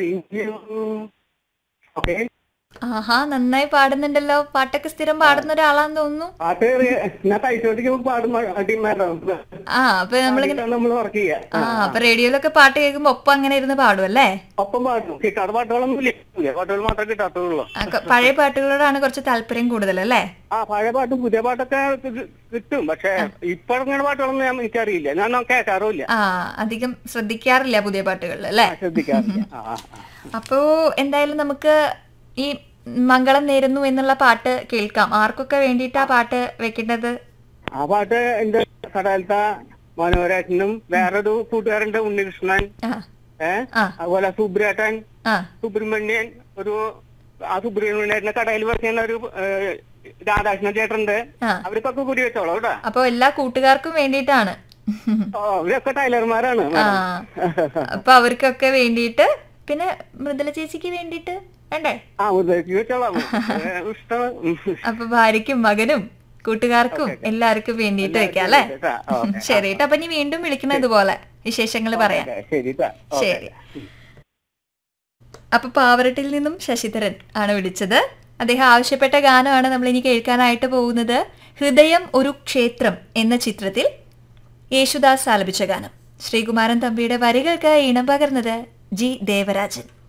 Okay ആഹാ നന്നായി പാടുന്നുണ്ടല്ലോ പാട്ടൊക്കെ സ്ഥിരം പാടുന്ന ഒരാളാന്ന് തോന്നുന്നു പാട്ട് ഞാൻ തയ്ച്ചോട്ടിക്ക് പാടും ടീമാരോ ആ അപ്പൊ നമ്മളിങ്ങനെ നമ്മൾ വർക്ക് ചെയ്യാ ആ അപ്പൊ റേഡിയോയിലൊക്കെ പാട്ട് കേൾക്കുമ്പോ ഒപ്പം അങ്ങനെ ഇരുന്ന് പാടും അല്ലേ ഒപ്പം പാടും കിട്ടാത്ത പാട്ടുകളൊന്നും ഇല്ല പുതിയ പാട്ടുകൾ മാത്രമേ കിട്ടാത്തുള്ളൂ ആ, ക- പഴയ പാട്ടുകളോടാണ് കുറച്ച് താല്പര്യം കൂടുതൽ അല്ലേ ആ പഴയ പാട്ടും പുതിയ പാട്ടൊക്കെ കി- കിട്ടും പക്ഷെ ഇപ്പൊ ഇറങ്ങുന്ന പാട്ടുകളൊന്നും ഞാൻ എനിക്കറിയില്ല ഞാൻ കേൾക്കാറുമില്ല ആ അധികം ശ്രദ്ധിക്കാറില്ല പുതിയ പാട്ടുകളിൽ അല്ലേ ശ്രദ്ധിക്കാറില്ല ആ ആ, ആ. അപ്പോ എന്തായാലും നമുക്ക് ഈ മംഗളം നേരുന്നു എന്നുള്ള പാട്ട് കേൾക്കാം ആർക്കൊക്കെ വേണ്ടിയിട്ടാ പാട്ട് വെക്കേണ്ടത് ആ പാട്ട് എന്റെ കടലത്ത മനോരേട്ടനും വേറൊരു കൂട്ടുകാരുണ്ട് ഉണ്ണികൃഷ്ണൻ ആ ഏ ആ. അതുപോലെ സുബ്രേട്ടൻ ആ സുബ്രഹ്മണ്യൻ ഒരു ആ സുബ്രഹ്മണ്യന്റെ കടയിൽ വർക്ക് ചെയ്യുന്ന ഒരു ഏ, രാധാകൃഷ്ണൻ ചേട്ടനുണ്ട് ആ. അവർക്കൊക്കെ കൂടി വെച്ചോളൂ കേട്ടോ അപ്പൊ എല്ലാ കൂട്ടുകാർക്കും വേണ്ടിയിട്ടാണ് ഓ, അവരൊക്കെ ടൈലർമാരാണ് ആ അപ്പൊ അവർക്കൊക്കെ വേണ്ടിയിട്ട് പിന്നെ മൃദുല ചേച്ചിക്ക് വേണ്ടിയിട്ട് വേണ്ടേ ആ മുതലേക്ക് വെച്ചോളാം ഏ, ഇഷ്ടം ഉം. അപ്പൊ ഭാര്യയ്ക്കും മകനും കൂട്ടുകാർക്കും എല്ലാവർക്കും വേണ്ടിയിട്ട് വെക്കാം അല്ലേ കേട്ടാ, ഓക്കേ. ശരി കേട്ടോ അപ്പൊ ഇനി വീണ്ടും വിളിക്കണം ഇതുപോലെ വിശേഷങ്ങൾ പറയാം ഓക്കേ, ശരി ട്ടാ. ഓക്കേ. ശരി അപ്പൊ പാവറട്ടിൽ നിന്നും ശശിധരൻ ആണ് വിളിച്ചത് അദ്ദേഹം ആവശ്യപ്പെട്ട ഗാനമാണ് നമ്മൾ ഇനി കേൾക്കാനായിട്ട് പോകുന്നത് ഹൃദയം ഒരു ക്ഷേത്രം എന്ന ചിത്രത്തിൽ യേശുദാസ് ആലപിച്ച ഗാനം ശ്രീകുമാരൻ തമ്പിയുടെ വരികൾക്ക് ഈണം പകർന്നത് ജി ദേവരാജൻ